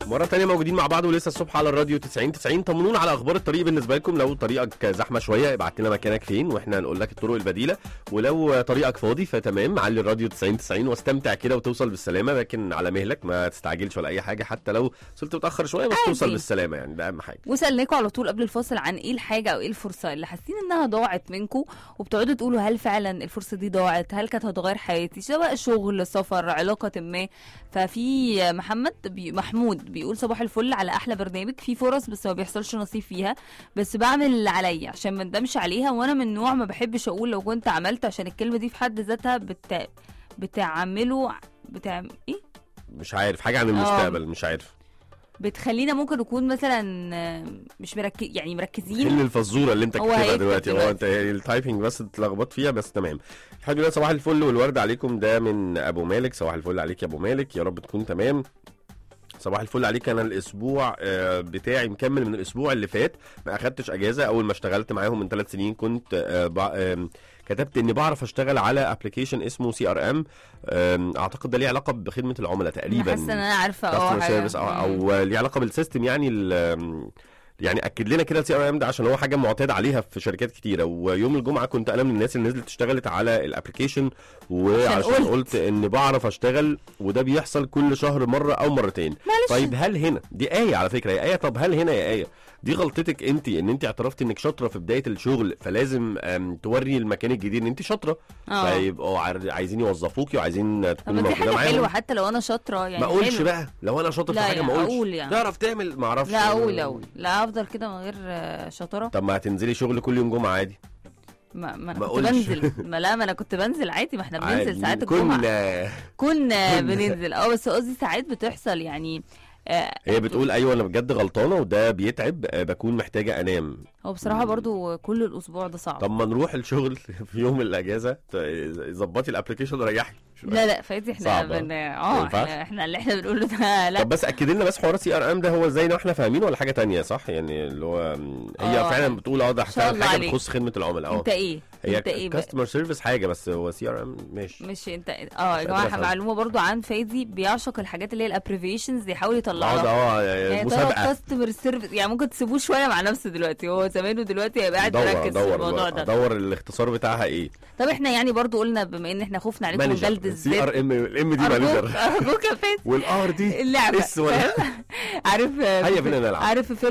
مرة تانية موجودين مع بعض ولسه الصبح على الراديو 90 90 طمنونا على اخبار الطريق بالنسبة لكم لو طريقك زحمة شوية ابعت لنا مكانك فين واحنا نقول لك الطرق البديلة ولو طريقك فاضي فتمام علي الراديو 90 90 واستمتع كده وتوصل بالسلامة لكن على مهلك ما تستعجلش ولا اي حاجة حتى لو وصلت متأخر شوية بس عادي. توصل بالسلامة يعني ده اهم حاجة وسالناكم على طول قبل الفاصل عن ايه الحاجه او ايه الفرصه اللي حاسين انها ضاعت منكم وبتقعدوا تقولوا هل فعلا الفرصه دي ضاعت هل كانت هتغير حياتي سواء شغل سفر علاقه ما ففي محمد بي محمود بيقول صباح الفل على احلى برنامج في فرص بس ما بيحصلش نصيب فيها بس بعمل اللي عليا عشان ما ندمش عليها وانا من نوع ما بحبش اقول لو كنت عملت عشان الكلمه دي في حد ذاتها بت... بتعمله بتاع ايه مش عارف حاجة عن المستقبل مش عارف بتخلينا ممكن نكون مثلا آه، مش مركز يعني مركزين حل الفزوره اللي انت هو كاتبها هيكتب دلوقتي هو دلوقتي. انت يعني التايبنج بس اتلخبط فيها بس تمام الحمد لله صباح الفل والورد عليكم ده من ابو مالك صباح الفل عليك يا ابو مالك يا رب تكون تمام صباح الفل عليك انا الاسبوع آه، بتاعي مكمل من الاسبوع اللي فات ما اخدتش اجازه اول ما اشتغلت معاهم من ثلاث سنين كنت آه، بع- آم، كتبت اني بعرف اشتغل على ابلكيشن اسمه سي ار ام اعتقد ده ليه علاقه بخدمه العملاء انا تقريبا حاسه ان انا عارفه اه كاستمر حاجة. سيرفيس او مم. او ليه علاقه بالسيستم يعني ال- يعني اكد لنا كده السي ار ام ده عشان هو حاجه معتاد عليها في شركات كتيره ويوم الجمعه كنت انا من الناس اللي نزلت اشتغلت على الابلكيشن وعشان قلت. قلت ان بعرف اشتغل وده بيحصل كل شهر مره او مرتين معلش طيب هل هنا دي آية على فكرة يا آية طب هل هنا يا آية دي غلطتك انت ان انت اعترفتي انك شاطرة في بداية الشغل فلازم أم، توري المكان الجديد ان انت شاطرة اه فيبقوا عار- عايزين يوظفوكي وعايزين طب تكوني ما دي موجودة حاجه حلوه معاهم حتى لو انا شاطره يعني ما اقولش حلو. بقى لو انا شاطر في لا حاجة يعني ما اقولش أقول يعني. تعرف تعمل ما اعرفش لا اقول اقول لا افضل كده من غير آه، شطاره طب ما هتنزلي شغل كل يوم جمعة عادي ما, ما انا ما كنت أقولش. بنزل ما لا ما انا كنت بنزل عادي ما احنا بننزل عادي. ساعات الجمعه كنا كنا كنا. بننزل اه بس قصدي ساعات بتحصل يعني آه هي بتقول ايوه انا بجد غلطانة وده بيتعب آه، بكون محتاجة انام هو بصراحه برضو كل الاسبوع ده صعب طب ما نروح الشغل في يوم الاجازة ت- ظبطي الابلكيشن وريحي لا لا فادي احنا صعبة. بن... ما اه ينفعش؟ احنا, احنا اللي احنا بنقوله ده لا طب بس اكد لنا بس حوار سي ار ام ده هو ازاي ما احنا فاهمينه ولا حاجه تانية صح يعني اللي هو م، هي آه. فعلا بتقول اه ده شاء فعلا الله حاجه عليك. بتخص خدمه العملاء اه انت ايه هي انت ايه بقى؟ كاستمر سيرفيس حاجه بس هو سي ار ام ماشي مش انت اه يا قادر جماعه أفهم. معلومه برضو عن فادي بيعشق الحاجات اللي هي الابريفيشنز يحاول يطلع اه ده لها اه يعني ترى مسابقه كاستمر سيرفيس يعني ممكن تسيبوه شويه مع نفسه دلوقتي هو زمان ودلوقتي هيبقى قاعد دور مركز في دور الموضوع ده دور الاختصار بتاعها ايه طب احنا يعني برضو قلنا بما ان احنا خفنا عليكم مانجر جلد سي الذات ار ام الام دي ارجوك مانجر ارجوك يا فادي والار دي اللعبه اس ولا فاهم؟ عارف هيا بينا نلعب. عارف في